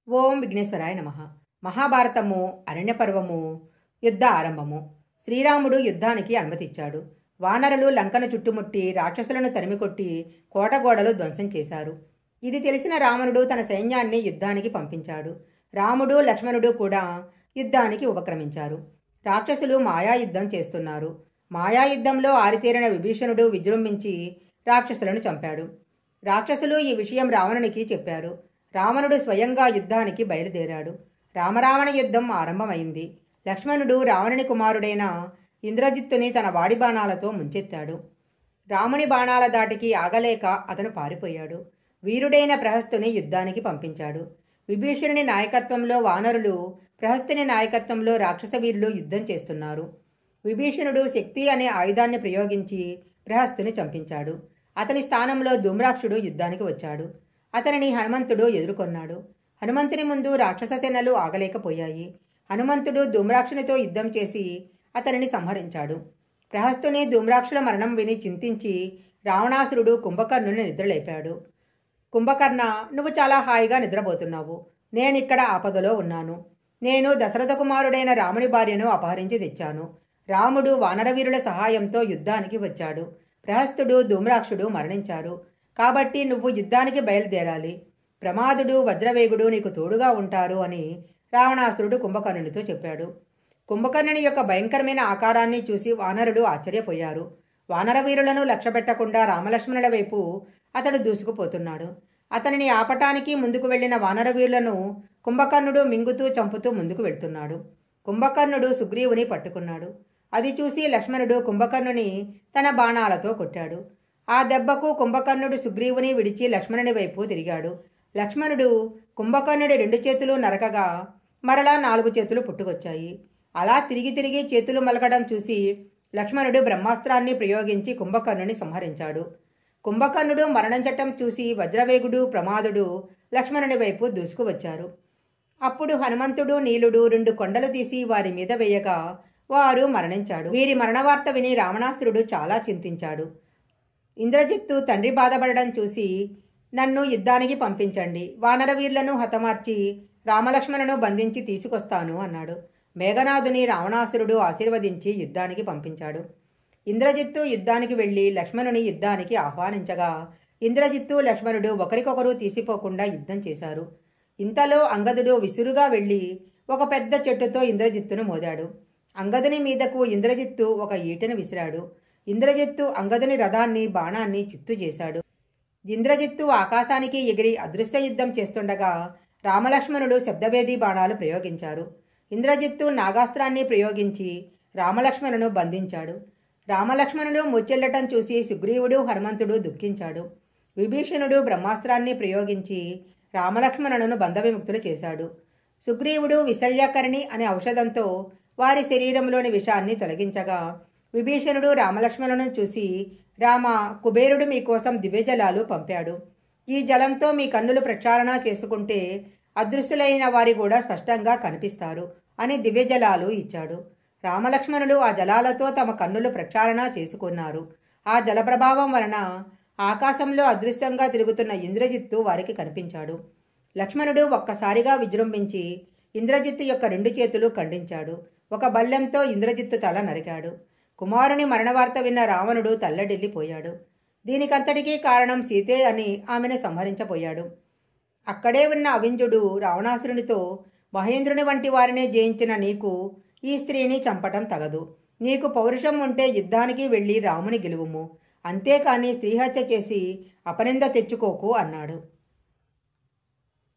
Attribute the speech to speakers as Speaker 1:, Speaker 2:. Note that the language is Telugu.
Speaker 1: ఓం విఘ్నేశ్వరాయ నమ మహాభారతము అరణ్యపర్వము యుద్ధ ఆరంభము శ్రీరాముడు యుద్ధానికి అనుమతిచ్చాడు వానరులు లంకను చుట్టుముట్టి రాక్షసులను తరిమికొట్టి కోటగోడలు ధ్వంసం చేశారు ఇది తెలిసిన రావణుడు తన సైన్యాన్ని యుద్ధానికి పంపించాడు రాముడు లక్ష్మణుడు కూడా యుద్ధానికి ఉపక్రమించారు రాక్షసులు మాయాయుద్ధం చేస్తున్నారు మాయాయుద్ధంలో ఆరితేరిన విభీషణుడు విజృంభించి రాక్షసులను చంపాడు రాక్షసులు ఈ విషయం రావణునికి చెప్పారు రావణుడు స్వయంగా యుద్ధానికి బయలుదేరాడు రామరావణ యుద్ధం ఆరంభమైంది లక్ష్మణుడు రావణుని కుమారుడైన ఇంద్రజిత్తుని తన వాడి బాణాలతో ముంచెత్తాడు రాముని బాణాల దాటికి ఆగలేక అతను పారిపోయాడు వీరుడైన ప్రహస్తుని యుద్ధానికి పంపించాడు విభీషణుని నాయకత్వంలో వానరులు ప్రహస్తుని నాయకత్వంలో రాక్షస వీరులు యుద్ధం చేస్తున్నారు విభీషణుడు శక్తి అనే ఆయుధాన్ని ప్రయోగించి ప్రహస్తుని చంపించాడు అతని స్థానంలో ధూమ్రాక్షుడు యుద్ధానికి వచ్చాడు అతనిని హనుమంతుడు ఎదుర్కొన్నాడు హనుమంతుని ముందు రాక్షస సేనలు ఆగలేకపోయాయి హనుమంతుడు ధూమ్రాక్షునితో యుద్ధం చేసి అతనిని సంహరించాడు ప్రహస్తుని ధూమ్రాక్షుల మరణం విని చింతించి రావణాసురుడు కుంభకర్ణుని నిద్రలేపాడు కుంభకర్ణ నువ్వు చాలా హాయిగా నిద్రపోతున్నావు నేనిక్కడ ఆపదలో ఉన్నాను నేను దశరథ కుమారుడైన రాముని భార్యను అపహరించి తెచ్చాను రాముడు వానరవీరుల సహాయంతో యుద్ధానికి వచ్చాడు ప్రహస్తుడు ధూమ్రాక్షుడు మరణించారు కాబట్టి నువ్వు యుద్ధానికి బయలుదేరాలి ప్రమాదుడు వజ్రవేగుడు నీకు తోడుగా ఉంటారు అని రావణాసురుడు కుంభకర్ణునితో చెప్పాడు కుంభకర్ణుని యొక్క భయంకరమైన ఆకారాన్ని చూసి వానరుడు ఆశ్చర్యపోయారు వానరవీరులను లక్ష్యపెట్టకుండా రామలక్ష్మణుల వైపు అతడు దూసుకుపోతున్నాడు అతనిని ఆపటానికి ముందుకు వెళ్లిన వానరవీరులను కుంభకర్ణుడు మింగుతూ చంపుతూ ముందుకు వెళ్తున్నాడు కుంభకర్ణుడు సుగ్రీవుని పట్టుకున్నాడు అది చూసి లక్ష్మణుడు కుంభకర్ణుని తన బాణాలతో కొట్టాడు ఆ దెబ్బకు కుంభకర్ణుడు సుగ్రీవుని విడిచి లక్ష్మణుని వైపు తిరిగాడు లక్ష్మణుడు కుంభకర్ణుడి రెండు చేతులు నరకగా మరలా నాలుగు చేతులు పుట్టుకొచ్చాయి అలా తిరిగి తిరిగి చేతులు మలకడం చూసి లక్ష్మణుడు బ్రహ్మాస్త్రాన్ని ప్రయోగించి కుంభకర్ణుని సంహరించాడు కుంభకర్ణుడు మరణించటం చూసి వజ్రవేగుడు ప్రమాదుడు లక్ష్మణుని వైపు దూసుకువచ్చారు అప్పుడు హనుమంతుడు నీలుడు రెండు కొండలు తీసి వారి మీద వేయగా వారు మరణించాడు వీరి మరణవార్త విని రావణాసురుడు చాలా చింతించాడు ఇంద్రజిత్తు తండ్రి బాధపడడం చూసి నన్ను యుద్ధానికి పంపించండి వానరవీర్లను హతమార్చి రామలక్ష్మణను బంధించి తీసుకొస్తాను అన్నాడు మేఘనాథుని రావణాసురుడు ఆశీర్వదించి యుద్ధానికి పంపించాడు ఇంద్రజిత్తు యుద్ధానికి వెళ్లి లక్ష్మణుని యుద్ధానికి ఆహ్వానించగా ఇంద్రజిత్తు లక్ష్మణుడు ఒకరికొకరు తీసిపోకుండా యుద్ధం చేశారు ఇంతలో అంగదుడు విసురుగా వెళ్లి ఒక పెద్ద చెట్టుతో ఇంద్రజిత్తును మోదాడు అంగదుని మీదకు ఇంద్రజిత్తు ఒక ఈటను విసిరాడు ఇంద్రజిత్తు అంగదుని రథాన్ని బాణాన్ని చిత్తు చేశాడు ఇంద్రజిత్తు ఆకాశానికి ఎగిరి అదృశ్య యుద్ధం చేస్తుండగా రామలక్ష్మణుడు శబ్దవేది బాణాలు ప్రయోగించారు ఇంద్రజిత్తు నాగాస్త్రాన్ని ప్రయోగించి రామలక్ష్మణును బంధించాడు రామలక్ష్మణుడు ముచ్చెల్లటం చూసి సుగ్రీవుడు హనుమంతుడు దుఃఖించాడు విభీషణుడు బ్రహ్మాస్త్రాన్ని ప్రయోగించి రామలక్ష్మణులను బంధవిముక్తులు చేశాడు సుగ్రీవుడు విశల్యకరణి అనే ఔషధంతో వారి శరీరంలోని విషాన్ని తొలగించగా విభీషణుడు రామలక్ష్మణులను చూసి రామ కుబేరుడు మీకోసం దివ్యజలాలు పంపాడు ఈ జలంతో మీ కన్నులు ప్రక్షాళన చేసుకుంటే అదృశ్యులైన వారి కూడా స్పష్టంగా కనిపిస్తారు అని దివ్యజలాలు ఇచ్చాడు రామలక్ష్మణులు ఆ జలాలతో తమ కన్నులు ప్రక్షాళన చేసుకున్నారు ఆ జల ప్రభావం వలన ఆకాశంలో అదృశ్యంగా తిరుగుతున్న ఇంద్రజిత్తు వారికి కనిపించాడు లక్ష్మణుడు ఒక్కసారిగా విజృంభించి ఇంద్రజిత్తు యొక్క రెండు చేతులు ఖండించాడు ఒక బల్లెంతో ఇంద్రజిత్తు తల నరికాడు కుమారుని మరణవార్త విన్న రావణుడు తల్లడిల్లిపోయాడు దీనికంతటికీ కారణం సీతే అని ఆమెను సంహరించబోయాడు అక్కడే ఉన్న అవింజుడు రావణాసురునితో మహేంద్రుని వంటి వారినే జయించిన నీకు ఈ స్త్రీని చంపటం తగదు నీకు పౌరుషం ఉంటే యుద్ధానికి వెళ్ళి రాముని గెలువుము అంతేకాని స్త్రీహత్య చేసి అపనింద తెచ్చుకోకు అన్నాడు